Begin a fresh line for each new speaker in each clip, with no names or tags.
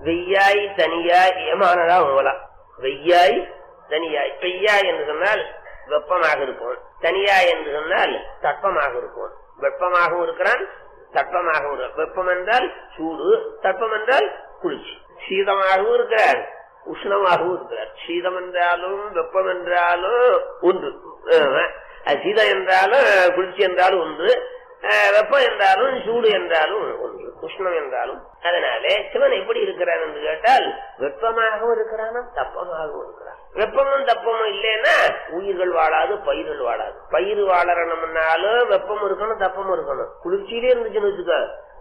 வெய்யாய் தனியாய் ஏமானதா உங்களா வெய்யாய் தனியாய் வெய்யாய் என்று சொன்னால் வெப்பமாக இருக்கும் தனியாய் என்று சொன்னால் தட்பமாக இருக்கும் வெப்பமாகவும் இருக்கிறான் தட்பமாகவும் இருக்கிறான் வெப்பம் என்றால் சூடு தட்பம் என்றால் குளிர்ச்சி சீதமாகவும் இருக்கிறார் உஷ்ணமாகவும் இருக்கிறார் சீதம் என்றாலும் வெப்பம் என்றாலும் ஒன்று ஆமா. அது சீதம் என்றாலும் குளிர்ச்சி என்றாலும் ஒன்று அஹ், வெப்பம் என்றாலும் சூடு என்றாலும் ஒன்று உஷ்ணம் என்றாலும் அதனாலே சிவன் எப்படி இருக்கிறான் என்று கேட்டால் வெப்பமாகவும் இருக்கிறானா தப்பமாகவும் இருக்கிறான் வெப்பமும் தப்பமும் இல்லைன்னா உயிர்கள் வாழாது பயிர்கள் வாழாது பயிர் வாழறணும்னாலும் வெப்பம் இருக்கணும் தப்பமும் இருக்கணும் குளிர்ச்சியிலே இருந்துச்சுன்னு வச்சுக்க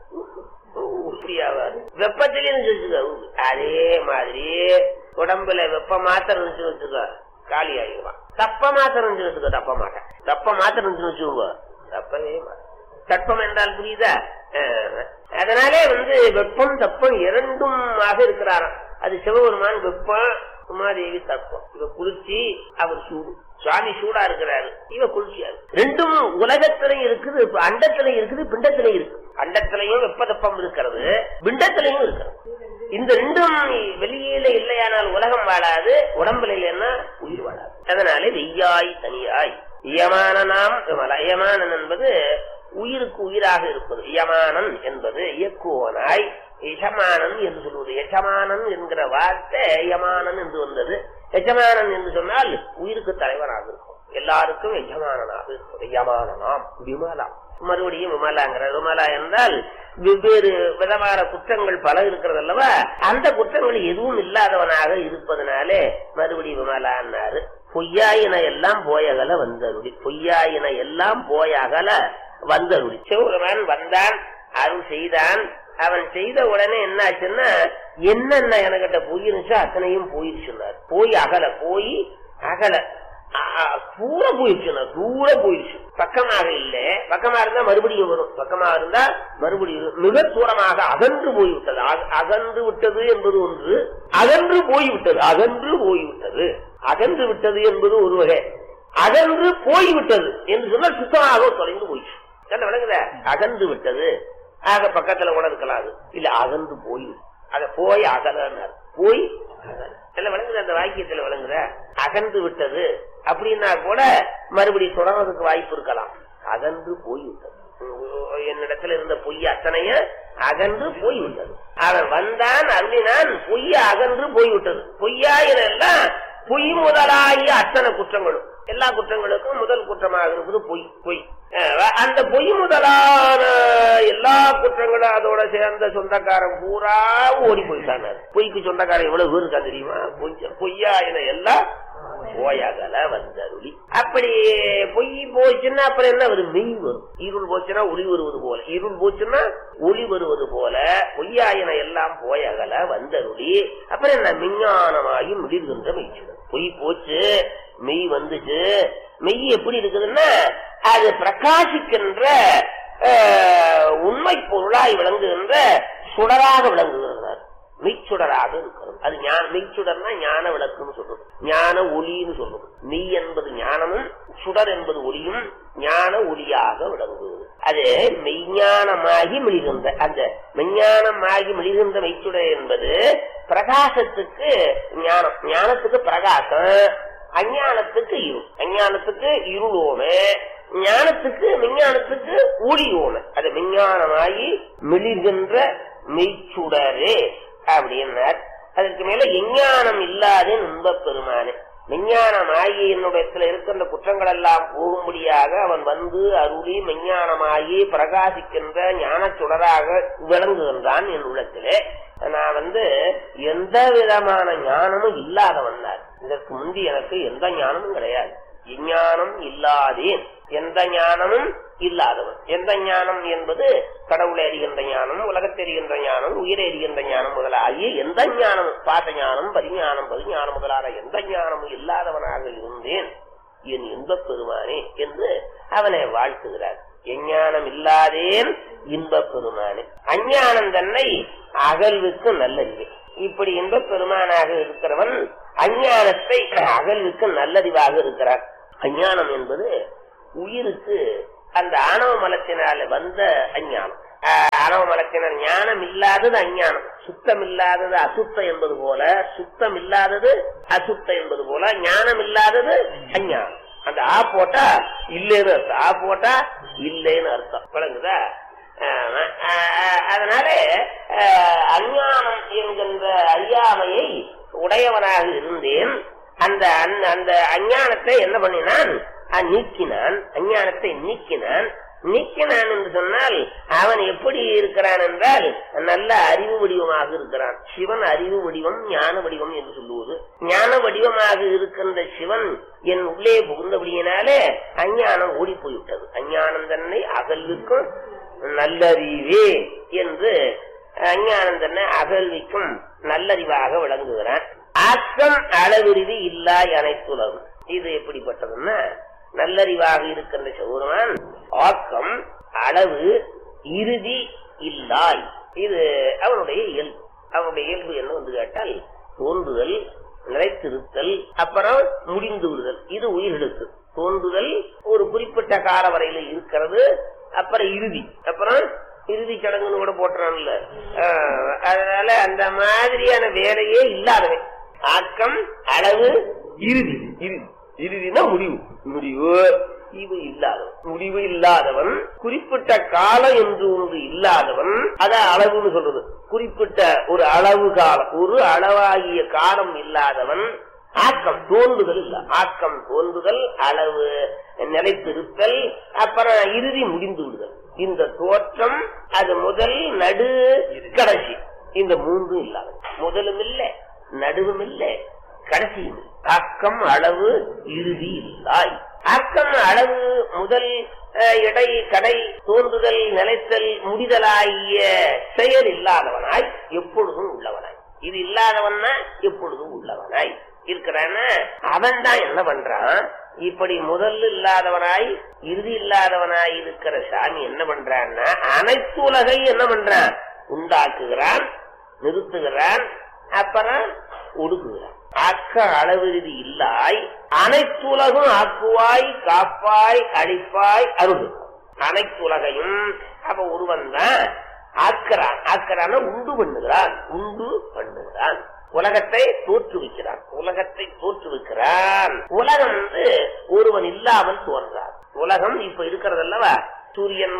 உறுதியாவாது வெப்பத்திலே இருந்து வச்சுக்க அதே மாதிரி உடம்புல வெப்ப மாத்திரம் இருந்துச்சுன்னு வச்சுக்க காலி ஆகிடுவான் தப்ப மாத்திரம் இருந்துச்சு வச்சுக்க தப்ப மாட்டேன் தப்ப மாத்திரம் இருந்துச்சுன்னு வச்சுக்கோங்க தப்பவே மாட்டேன் தட்பம் என்றால் புரியுதா அஹ், அதனாலே வந்து வெப்பம் தப்பம் இரண்டும் ஆக இருக்கிறாராம் அது சிவபெருமான் வெப்பம் உமாதேவி தப்பம் இவ குளிர்ச்சி அவர் சூடு சுவாமி சூடா இருக்கிறாரு இவ குளிர்ச்சியா இருக்கு ரெண்டும் உலகத்திலையும் இருக்குது இப்ப அண்டத்திலையும் இருக்குது பிண்டத்திலையும் இருக்கு அண்டத்திலையும் வெப்ப தப்பம் இருக்கிறது பிண்டத்திலையும் இருக்கிறது இந்த ரெண்டும் வெளியில இல்லையானால் உலகம் வாழாது உடம்புல இல்லைன்னா உயிர் வாழாது அதனாலே வெய்யாய் தனியாய் இயமான நாம் விமலா. இயமானன் என்பது உயிருக்கு உயிராக இருப்பது யமானன் என்பது இயக்குவனாய் எஜமானன் என்று சொல்வது எஜமானன் என்கிற வார்த்தை யமானன் என்று வந்தது எஜமானன் என்று சொன்னால் உயிருக்கு தலைவனாக இருக்கும் எல்லாருக்கும் எஜமானனாக இருப்பது யமானனாம் விமலா மறுபடியும் விமலாங்கிற விமலா என்றால் வெவ்வேறு விதமான குற்றங்கள் பல இருக்கிறது அல்லவா அந்த குற்றங்கள் எதுவும் இல்லாதவனாக இருப்பதனாலே மறுபடியும் விமலான்னாரு பொய்யாயின எல்லாம் போயகல வந்தருடி பொய்யாயின எல்லாம் போயகல வந்தருடி சிவபெருமான் வந்தான் அருள் செய்தான் அவன் செய்த உடனே என்ன ஆச்சுன்னா என்னென்ன எனக்கிட்ட போயிருந்துச்சோ அத்தனையும் போயிருச்சுன்னார் போய் அகல போய் அகல ஆ, தூர போயிருச்சுன்னா தூர போயிருச்சு பக்கமாக இல்ல பக்கமா இருந்தா மறுபடியும் வரும் பக்கமா இருந்தா மறுபடியும் வரும். மிக தூரமாக அகன்று போய்விட்டது அக- அகன்று விட்டது என்பது ஒன்று அகன்று போய்விட்டது அகன்று போய்விட்டது அகன்று விட்டது என்பது ஒரு வகை அகன்று போய்விட்டது என்று சொன்னால் சுத்தமாக தொலைந்து போயிடுச்சு என்ன விளங்குத அகன்று விட்டது ஆக பக்கத்துல கூட இருக்கலாம் அது இல்ல அகன்று போய் அத போய் அகலன்னார் போய் அகல எல்லாம் விளங்குது அந்த வாக்கியத்துல விளங்குத அகன்று விட்டது அப்படின்னா கூட மறுபடியும் தொடர்றதுக்கு வாய்ப்பு இருக்கலாம் அகன்று போய்விட்டது உம், என்னிடத்துல இருந்த பொய் அத்தனைய அகன்று போய்விட்டது அவன் வந்தான் அருளினான் பொய்ய அகன்று போய்விட்டது பொய்யாயிரம் எல்லாம் பொய் முதலாகிய அத்தனை குற்றங்களும் எல்லா குற்றங்களுக்கும் முதல் குற்றமாக இருப்பது பொய் பொய் அஹ் அந்த பொய் முதலான எல்லா குற்றங்களும் அதோட சேர்ந்த சொந்தக்காரன் பூரா ஓடி போயிட்டாங்க பொய்க்கு சொந்தக்காரன் எவ்வளவு பேர் இருக்கா தெரியுமா பொய் பொய்யாயின எல்லாம் போயகல வந்தருளி அப்படி பொய் போச்சுன்னா அப்புறம் என்ன வரும் மெய் வரும் இருள் போச்சுன்னா ஒளி வருவது போல இருள் போச்சுன்னா ஒளி வருவது போல பொய்யாயின எல்லாம் போயகல வந்தருளி அப்புறம் என்ன விஞ்ஞானமாகி முடிகின்ற மெய்ச்சிடும் பொய் போச்சு மெய் வந்துச்சு மெய் எப்படி இருக்குதுன்னா அது பிரகாசிக்கின்ற அஹ், உண்மை பொருளாய் விளங்குகின்ற சுடராக விளங்குகிறார் மெய்ச்சுடராக இருக்கிறது அது ஞான மெய்ச்சுடர்னா ஞான விளக்குன்னு சொல்றது ஞான ஒளின்னு சொல்றது மெய் என்பது ஞானமும் சுடர் என்பது ஒளியும் ஞான ஒளியாக விளங்குவது அது மெய்ஞானமாகி மிளிகின்ற அந்த மெய்ஞானமாகி மிளிகின்ற மெய்ச்சுடர் என்பது பிரகாசத்துக்கு ஞானம் ஞானத்துக்கு பிரகாசம் அஞ்ஞானத்துக்கு இருள் அஞ்ஞானத்துக்கு இருள் ஓமை ஞானத்துக்கு விஞ்ஞானத்துக்கு ஒளி ஓமை அது விஞ்ஞானமாகி மிளிர்கின்ற மெய்ச்சுடரே அப்படின்னார் அதற்கு மேல எஞ்ஞானம் இல்லாத இன்பப் பெருமானே விஞ்ஞானமாகி என்னுடைய இருக்கின்ற குற்றங்கள் எல்லாம் போகும்படியாக அவன் வந்து அருளி விஞ்ஞானமாகி பிரகாசிக்கின்ற ஞான சுடராக விளங்குகின்றான் என் உள்ளத்திலே நான் வந்து எந்த விதமான ஞானமும் இல்லாதவன்னார் இதற்கு முந்தி எனக்கு எந்த ஞானமும் கிடையாது விஞ்ஞானம் இல்லாதேன் எந்த ஞானமும் இல்லாதவன் எந்த ஞானம் என்பது கடவுளை அறிகின்ற ஞானம் உலகத்தை அறிகின்ற ஞானம் உயிரை அறிகின்ற ஞானம் முதலாகிய எந்த ஞானமும் பாச ஞானம் பரிஞானம் பரிஞானம் முதலான எந்த ஞானமும் இல்லாதவனாக இருந்தேன் என் இன்பப் பெருமானே என்று அவனை வாழ்த்துகிறார் எஞ்ஞானம் இல்லாதேன் இன்பப் பெருமானே அஞ்ஞானம் தன்னை அகல்வுக்கு நல்லறிவே இப்படி இன்பப் பெருமானாக இருக்கிறவன் அஞ்ஞானத்தை அகல்வுக்கு நல்லறிவாக இருக்கிறார் அஞ்ஞானம் என்பது உயிருக்கு அந்த ஆணவ மலத்தினால வந்த அஞ்ஞானம் ஆஹ் ஆணவ மலத்தினர் ஞானம் இல்லாதது அஞ்ஞானம் சுத்தம் இல்லாதது அசுத்தம் என்பது போல சுத்தம் இல்லாதது அசுத்தம் என்பது போல ஞானம் இல்லாதது அஞ்ஞானம் அந்த ஆ போட்டா இல்லைன்னு அர்த்தம் ஆ போட்டா இல்லைன்னு அர்த்தம் விளங்குதா ஆமா. ஆஹ் அதனால ஆஹ் அஞ்ஞானம் என்கின்ற அறியாமையை உடையவனாக இருந்தேன் அந்த அந்த- அந்த அஞ்ஞானத்தை என்ன பண்ணினான் அஹ் நீக்கினான் அஞ்ஞானத்தை நீக்கினான் நீக்கினான் என்று சொன்னால் அவன் எப்படி இருக்கிறான் என்றால் நல்ல அறிவு வடிவமாக இருக்கிறான் சிவன் அறிவு வடிவம் ஞான வடிவம் என்று சொல்லுவது ஞான வடிவமாக இருக்கின்ற சிவன் என் உள்ளே புகுந்தபடியினாலே அஞ்ஞானம் ஓடி போய்விட்டது அஞ்ஞானம் தன்னை அகல்விக்கும் நல்லறிவே என்று அஞ்ஞானம் தன்னை அகழ்விக்கும் நல்லறிவாக விளங்குகிறான் ஆக்கம் அளவிருதி இல்லாய் அனைத்துலகும் இது எப்படிப்பட்டதுன்னா நல்லறிவாக இருக்கின்ற சிவருமான் ஆக்கம் அளவு இறுதி இல்லாய் இது அவனுடைய இயல்பு அவனுடைய இயல்பு என்ன வந்து கேட்டால் தோன்றுதல் நிலைத்திருத்தல் அப்புறம் முடிந்து விடுதல் இது உயிர்களுக்கு தோன்றுதல் ஒரு குறிப்பிட்ட கால வரையில இருக்கிறது அப்புறம் இறுதி அப்புறம் இறுதி சடங்குன்னு கூட போட்டுறான்ல ஆஹ், அதனால அந்த மாதிரியான வேலையே இல்லாதவன் ஆக்கம் அளவு இறுதி இறுதி இறுதினா முடிவு முடிவு இது இல்லாதவன் முடிவு இல்லாதவன் குறிப்பிட்ட காலம் என்று ஒன்று இல்லாதவன் அத அளவுன்னு சொல்றது குறிப்பிட்ட ஒரு அளவு காலம் ஒரு அளவாகிய காலம் இல்லாதவன் ஆக்கம் தோன்றுதல் இல்ல ஆக்கம் தோன்றுதல் அளவு நிலைத்திருத்தல் அப்புறம் இறுதி முடிந்து விடுதல் இந்த தோற்றம் அது முதல் நடு கடைசி இந்த மூன்றும் இல்லாத முதலும் இல்ல நடுவும் இல்ல கடைசியும் இல்லை. ஆக்கம் அளவு இறுதி இல்லாய் ஆக்கம் அளவு முதல் அஹ், இடை கடை தோன்றுதல் நிலைத்தல் முடிதலாகிய செயல் இல்லாதவனாய் எப்பொழுதும் உள்ளவனாய் இது இல்லாதவன்னா எப்பொழுதும் உள்ளவனாய் இருக்கிறான அவன் தான் என்ன பண்றான் இப்படி முதல் இல்லாதவனாய் இறுதி இல்லாதவனாய் இருக்கிற சாமி என்ன பண்றான்னா அனைத்து உலகை என்ன பண்றான் உண்டாக்குகிறான் நிறுத்துகிறான் அப்புறம் ஒடுக்குகிறான் ஆக்க அளவிறுதி இல்லாய் அனைத்துலகும் ஆக்குவாய் காப்பாய் அழிப்பாய் அருள் அனைத்துலகையும் அப்ப ஒருவன் தான் ஆக்கிறான் ஆக்கிறான உண்டு பண்ணுகிறான் உண்டு பண்ணுகிறான் உலகத்தை தோற்றுவிக்கிறான் உலகத்தை தோற்றுவிக்கிறான் உலகம் வந்து ஒருவன் இல்லாமல் தோன்றான் உலகம் இப்ப இருக்கிறது அல்லவா சூரியன்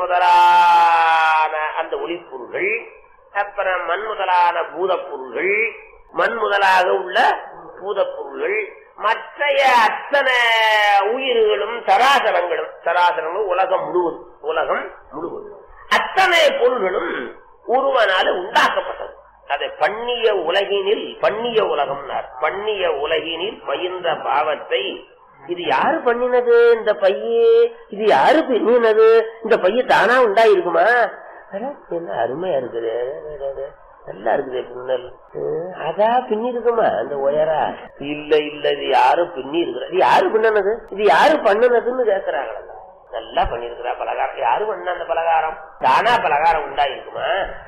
முதலான அந்த ஒளிப்பொருள்கள் அப்புறம் மண் முதலான பூதப் பொருள்கள் மண் முதலாக உள்ள பூதப் பொருள்கள் மற்றைய அத்தனை உயிர்களும் சராசரங்களும் சராசரங்களும் உலகம் முழுவதும் உலகம் முழுவதும் அத்தனை பொருள்களும் ஒருவனால உண்டாக்கப்பட்டது அதை பண்ணிய உலகினில் பண்ணிய உலகம்னார் பண்ணிய உலகினில் பயின்ற பாவத்தை இது யாரு பண்ணினது இந்த பையே இது யாரு பண்ணினது இந்த பைய தானா உண்டாயிருக்குமா அட, என்ன அருமையா இருக்குது அட, அட, நல்லா இருக்குது பின்னல் ஹம், அதா பின்னி இருக்குமா அந்த உயரா இல்ல இல்ல இது யாரு பின்னி இருக்கிற இது யாரு பின்னது இது யாரு பண்ணுனதுன்னு கேக்குறாங்களா நல்லா பண்ணிருக்கிறா பலகாரம் யாரு பண்ண அந்த பலகாரம் தானா பலகாரம் உண்டாயிருக்குமா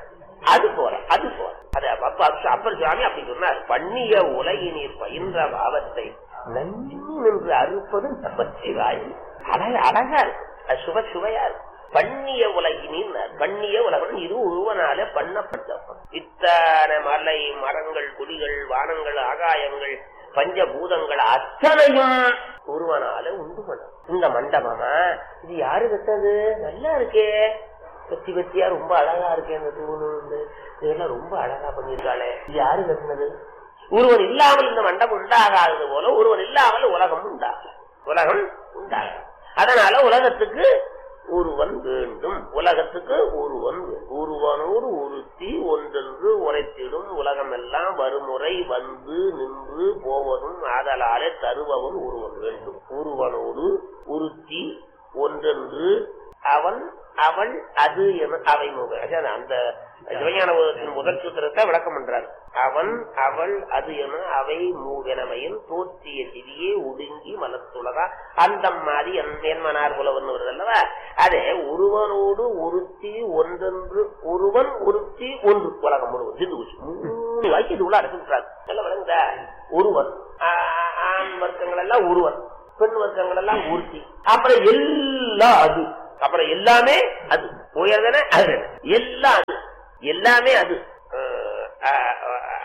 அது போற அது போற அது அப்ப அப்ப- அப்பர் சுவாமி அப்படி சொன்னார் பண்ணிய உலகினீர் பயின்ற பாவத்தை நன்றி நின்று அறுப்பது நமச்சிவாய் அழகா அழகா இருக்கு அது சுவ சுவையா இருக்கு பண்ணிய உலகினின் பண்ணிய உலகம் இது ஒருவனால பண்ணப்பட்ட இத்தனை மலை மரங்கள் குடிகள் வானங்கள் ஆகாயங்கள் பஞ்சபூதங்கள் அத்தனையும் ஒருவனால உண்டு பண்ண இந்த மண்டபமா இது யாரு கட்டது நல்லா இருக்கே வெத்தி வெத்தியா ரொம்ப அழகா இருக்கே இந்த தூணு இந்த இதெல்லாம் ரொம்ப அழகா பண்ணிருக்காளே இது யாரு கட்டினது ஒருவன் இல்லாமல் இந்த மண்டபம் உண்டாகாதது போல ஒருவன் இல்லாமல் உலகம் உண்டாகும் உலகம் உண்டாகும் அதனால உலகத்துக்கு ஒருவன் வேண்டும் உலகத்துக்கு ஒருவன் வேண்டும். ஒருவனோடு ஒருத்தி ஒன்றென்று உரைத்திடும் உலகம் எல்லாம் வருமுறை வந்து நின்று போவதும் ஆதலாலே தருபவன் ஒருவன் வேண்டும் ஒருவனோடு ஒருத்தி ஒன்றென்று அவன் அவள் அது என அவை முக அதான் அந்த சிவஞானத்தின் முதல் சூத்திரத்தை விளக்கம் பண்றாரு அவன் அவள் அது என அவை மூவெனமையில் தோற்றிய திரியே ஒடுங்கி மலத்துலகா அந்த மாதிரி என்மனார் புலவன் வருது அல்லவா அதே ஒருவனோடு ஒருத்தி ஒன்றென்று ஒருவன் ஒருத்தி ஒன்று உலகம் முழுவதும் சிந்து குச்சி மூணு வாய்க்கு இது உள்ள அடைச்சுட்டாரு நல்ல விளங்குதா ஒருவன் ஆ- ஆண் வர்க்கங்கள் எல்லாம் ஒருவன் பெண் வர்க்கங்கள் எல்லாம் ஒருத்தி அப்புறம் எல்லாம் அது அப்புறம் எல்லாமே அது உயர்தன அது எல்லாம் அது எல்லாமே அது அஹ்,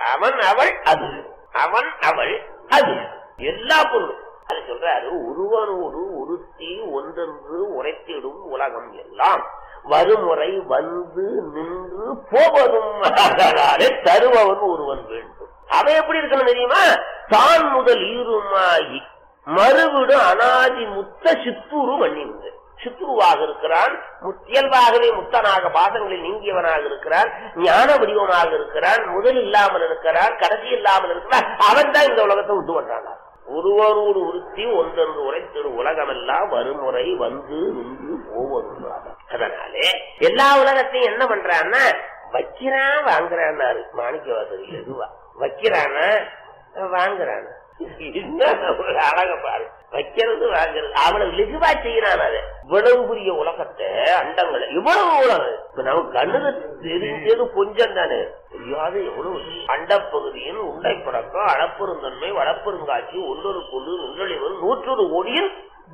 அவன் அவள் அது அவன் அவள் அது எல்லா பொருளும் அது சொல்றாரு ஒருவனோடு ஒருத்தி ஒன்றென்று உரைத்திடும் உலகம் எல்லாம் வருமுறை வந்து நின்று போவதும் ஆதலாலே தருபவன் ஒருவன் வேண்டும் அவன் எப்படி இருக்கணும் தெரியுமா தான் முதல் ஈருமாகி மறுவிடு அனாதி முத்த சித்தூரு மண்ணிந்து சித்துருவாக இருக்கிறான் முத்- இயல்பாகவே முத்தனாக பாதங்களில் நீங்கியவனாக இருக்கிறான் ஞான வடிவமாக இருக்கிறான் முதல் இல்லாமல் இருக்கிறான் கடைசி இல்லாமல் இருக்கிறான் அவன் தான் இந்த உலகத்தை உண்டு பண்றான் ஒருவரோடு உறுத்தி ஒன்றென்று உரைத்திரு உலகமெல்லாம் வருமுறை வந்து நின்று போவதும் அதனாலே எல்லா உலகத்தையும் என்ன பண்றான்னா வைக்கிறான் வாங்குறான்னாரு மாணிக்கவாசல் எதுவா வைக்கிறானா வாங்குறானா என்ன ஒரு அழக பாரு வைக்கிறது வாங்குறது அவனுக்கு லெகுவா செய்யறான் அது இவ்வளவு பெரிய உலகத்தை அண்டங்களை இவ்வளவு உலகம் இப்ப நமக்கு கண்ணுக்கு தெரிஞ்சது கொஞ்சம் தானே தெரியாத எவ்வளவு அண்டப்பகுதியின் உண்டை பழக்கம் அளப்பெருந்தன்மை வளப்பெருங்காட்சி ஒன்றொரு கொண்டு நுண்ணழிவர் நூற்றொரு கோடியில்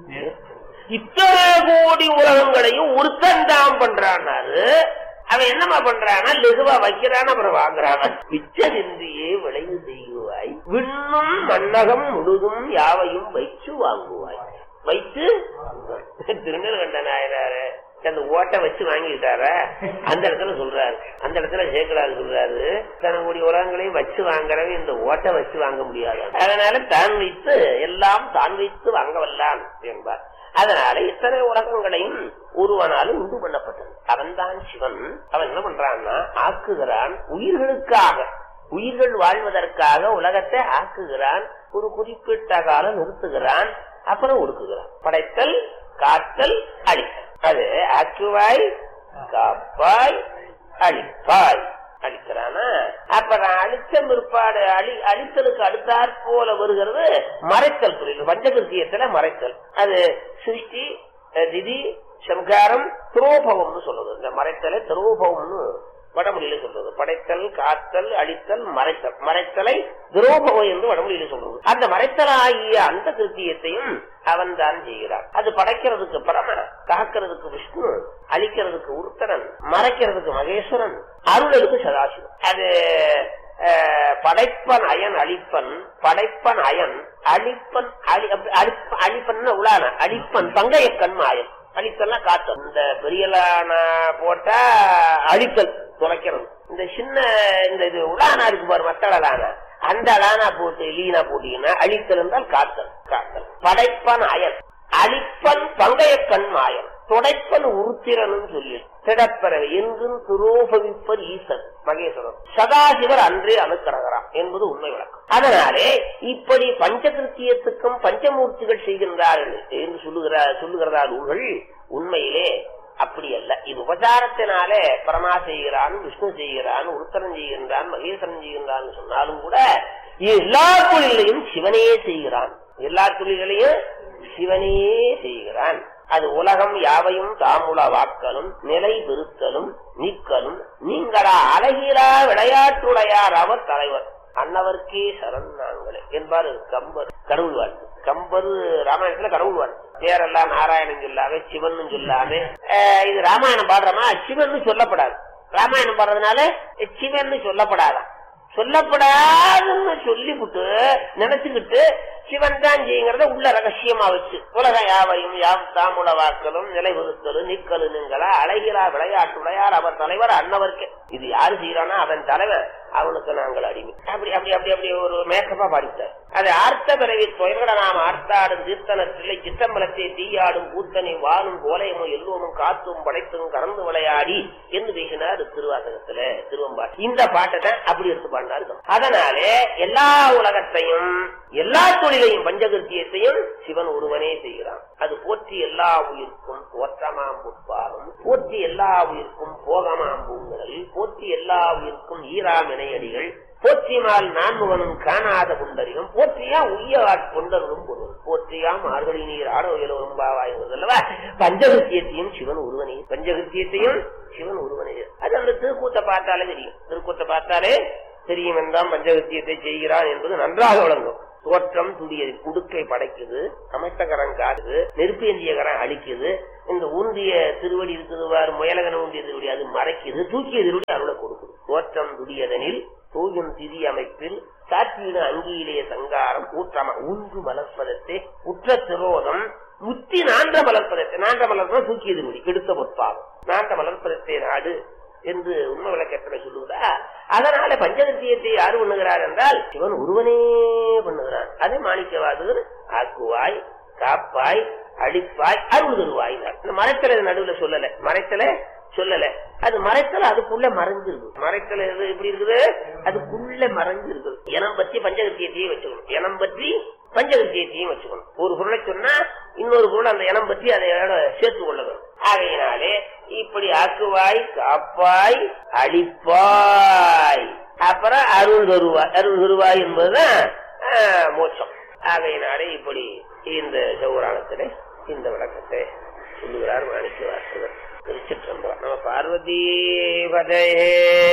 இத்தனை கோடி உலகங்களையும் ஒருத்தன் தான் பண்றான்னாரு அவன் என்னமா பண்றானா லெகுவா வைக்கிறான் அப்புறம் வாங்குறானா பிச்சனின்றியே விளைவு செய்வாய் விண்ணும் மன்னகம் முழுதும் யாவையும் வைச்சு வாங்குவாய் வைத்து திருநெல்கண்ட நாயனாரு அந்த ஓட்டை வச்சு வாங்கிட்டார அந்த இடத்துல சொல்றாரு அந்த இடத்துல சேக்கலாரு சொல்றாரு தன்னுடைய உலகங்களையும் வச்சு வாங்குறவன் இந்த ஓட்டை வச்சு வாங்க முடியாது அதனால தான் வைத்து எல்லாம் தான் வைத்து வாங்க வல்லான் என்பார் அதனால இத்தனை உலகங்களையும் ஒருவனாலும் உண்டு பண்ணப்பட்டது அவன்தான் சிவன் அவன் என்ன பண்றான்னா ஆக்குகிறான் உயிர்களுக்காக உயிர்கள் வாழ்வதற்காக உலகத்தை ஆக்குகிறான் ஒரு குறிப்பிட்ட காலம் நிறுத்துகிறான் அப்புறம் ஒடுக்குகிறான் படைத்தல் காத்தல் அழித்தல் அது ஆக்குவாய் காப்பாய் அழிப்பாய் அழிக்கிறானா அப்ப நான் அழிச்ச பிற்பாடு அழி அழித்தலுக்கு அடுத்தாற் போல வருகிறது மறைத்தல் புரியுது பஞ்சகிருத்தியத்துல மறைத்தல் அது சிருஷ்டி அஹ், திதி சம்காரம் துரோபவம்னு சொல்லுது இந்த மறைத்தலை துரோபவம்னு வடமொழியில சொல்றது படைத்தல் காத்தல் அழித்தல் மறைத்தல் மறைத்தலை துரோபவம் என்று வடமொழியில சொல்றது அந்த மறைத்தலாகிய அந்த கிருத்தியத்தையும் அவன் தான் செய்கிறான் அது படைக்கிறதுக்கு பரம காக்கிறதுக்கு விஷ்ணு அழிக்கிறதுக்கு உருத்தரன் மறைக்கிறதுக்கு மகேஸ்வரன் அருளலுக்கு சதாசிவம் அது அஹ், படைப்பன் அயன் அழிப்பன் படைப்பன் அயன் அழிப்பன் அழி அப்படி அழிப்ப- அழிப்பன் உலான அழிப்பன் பங்கைய கண்மாயன் அழித்தல்னா காத்தல் இந்த பெரியலான போட்டா அழித்தல் துளைக்கிறது இந்த சின்ன இந்த இது உலானா இருக்கு பாரு மத்தளலான அந்த அலானா போட்டு லீனா போட்டீங்கன்னா அழித்தல் என்றால் காத்தல் காத்தல் படைப்பன் அயன் அழிப்பன் பங்கைய கண்மாயன் துடைப்பன் உருத்திரன் சொல்லி திடப்பறவை என்றும் துரோபவிப்பர் ஈசன் மகேஸ்வரன் சதாசிவர் அன்றே அனுக்கிறகிறான் என்பது உண்மை விளக்கம் அதனாலே இப்படி பஞ்சகிருத்தியத்துக்கும் பஞ்சமூர்த்திகள் செய்கின்றார்கள் என்று சொல்லுகிறார் சொல்லுகிறதா நூல்கள் உண்மையிலே அப்படி அல்ல இது உபச்சாரத்தினாலே பரமா செய்கிறான் விஷ்ணு செய்கிறான் உருத்தரன் செய்கின்றான் மகேஸ்வரன் செய்கின்றான் சொன்னாலும் கூட எல்லா தொழிலையும் சிவனே செய்கிறான் எல்லா தொழில்களையும் சிவனே செய்கிறான் அது உலகம் யாவையும் தாமுல வாக்கலும் நிலை பெருத்தலும் நீக்கலும் நீங்களா அழகிலா விளையாட்டுடையார் அவர் தலைவர் அன்னவர்க்கே சரண் நாங்களே என்பாரு கம்பர் கடவுள் வாழ்த்து கம்பர் ராமாயணத்துல கடவுள் வாழ்த்து பேரெல்லாம் நாராயணன் சொல்லாம சிவன் சொல்லாம அஹ், இது ராமாயணம் பாடுறோமா சிவன் சொல்லப்படாது ராமாயணம் பாடுறதுனால சிவன் சொல்லப்படாதான் சொல்லப்படாதுன்னு சொல்லிவிட்டு நினைச்சுக்கிட்டு சிவன் தான் செய்யுங்கிறத உள்ள ரகசியமா வச்சு உலக யாவையும் யாம் தாமுல வாக்கலும் நிலைவருத்தலு நிக்கலு நீங்களா அழகிறா விளையாட்டு விளையார் அவர் தலைவர் அன்னவர்க்கு இது யாரு செய்யறானா அவன் தலைவர் அவனுக்கு நாங்கள் அடிமை அப்படி அப்படி அப்படி அப்படி ஒரு மேக்கப்பா பாடிட்டார் அது ஆர்த்த பிறவி தொயல்கட நாம் ஆர்த்தாடும் தீர்த்தனத்தில்லை சித்தம்பலத்தை தீயாடும் கூத்தனை வானும் கோலையமும் எல்லோரும் காத்தும் படைத்தும் கறந்து விளையாடி என்று பேசினார் திருவாசகத்துல திருவம்பார் இந்த பாட்டை தான் அப்படி எடுத்து பாடினாரு அதனாலே எல்லா உலகத்தையும் எல்லா தொழிலையும் பஞ்சகிருத்தியத்தையும் சிவன் ஒருவனே செய்கிறான் அது போற்றி எல்லா உயிர்க்கும் தோற்றமாம் புட்பாலும் போற்றி எல்லா உயிர்க்கும் போகமாம் பூங்கடல் போற்றி எல்லா உயிர்க்கும் ஈராம் இணையடிகள் போற்றிமால் நான்முகனும் காணாத புண்டரிகம் போற்றியா உய்யாட் கொண்டரும் பொருள் போற்றியாம் மார்கழி நீர் ஆடோயிலும் பாவாயுள்ளவா பஞ்சகிருத்தியத்தையும் சிவன் ஒருவனே பஞ்சகிருத்தியத்தையும் சிவன் ஒருவனே அது அந்த திருக்கூத்தை பார்த்தாலே தெரியும் திருக்கூத்தை பார்த்தாலே தெரியும் என்றாம் பஞ்சகிருத்தியத்தை செய்கிறான் என்பது நன்றாக விளங்கும் தோற்றம் துடியது உடுக்கை படைக்குது அமைத்த கரம் காக்குது நெருப்பு எந்திய கரம் அழிக்குது இந்த ஊன்றிய திருவடி இருக்குது வாரு முயலகன ஊன்றிய திருவடி அது மறைக்குது தூக்கிய திருவடி அருளை கொடுக்குது தோற்றம் துடியதனில் தூயும் திதி அமைப்பில் சாத்தியிடு அங்கியிலே சங்காரம் ஊற்றம ஊன்று மலர்ப்பதத்தை உற்ற திரோதம் முத்தி நான்ற மலர்ப்பதத்தை நான்ற மலர்ப்பதம் தூக்கிய திருவடி எடுத்த பொற்பாகம் நான்ற மலர்ப்பதத்தை நாடு என்று உண்மை விளக்கத்துல சொல்லுவதா அதனால பஞ்சகத்தியத்தை யாரு பண்ணுகிறார் என்றால் சிவன் ஒருவனே பண்ணுகிறான் அதே மாணிக்கவாதகர் ஆக்குவாய் காப்பாய் அழிப்பாய் அருள் தருவாய் இந்த மறைத்தல நடுவுல சொல்லல மறைத்தல சொல்லல அது மறைத்தல அதுக்குள்ள மறைஞ்சிருக்கு மறைத்தல எது எப்படி இருக்குது அதுக்குள்ள மறைஞ்சிருக்கு இனம் பற்றி பஞ்சகத்தியத்தையும் வச்சுக்கணும் இனம் பற்றி பஞ்சகத்தியத்தையும் வச்சுக்கணும் ஒரு பொருளை சொன்னா இன்னொரு பொருள் அந்த இனம் பற்றி அதையோட சேர்த்து கொள்ள வேண்டும் ஆகையினாலே இப்படி ஆக்குவாய் காப்பாய் அழிப்பாய் அப்புறம் அருள் தருவாய் அருள் தருவாய் என்பதுதான் ஆஹ், மோட்சம் ஆகையினாலே இப்படி இந்த சௌராணத்திலே இந்த விளக்கத்தை சொல்லுகிறார் மாணிக்க வாசகர் திருச்சிற்றம்பலம் நம்ம பார்வதி பதையே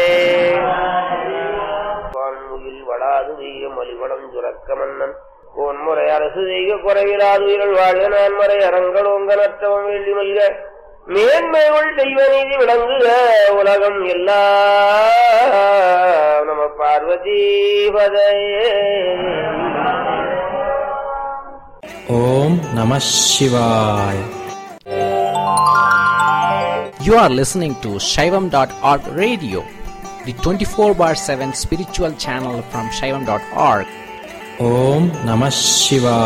வான்முகில் வளாது வீயம் மலிவளம் சுரக்க மன்னன் கோன்முறை அரசு செய்க குறைவிலாது உயிரல் வாழ நான்மறை அரங்கள் ஒங்கனற்றவம் வெள்ளி மல்க மேன்மையுள் தெய்வ நீதி விளங்குக உலகம் எல்லாம் நம பார்வதி பதையே
Om Namah Shivaya. You are listening to Shaivam.org radio, the 24 bar 7 spiritual channel from Shaivam.org. Om Namah Shivaya.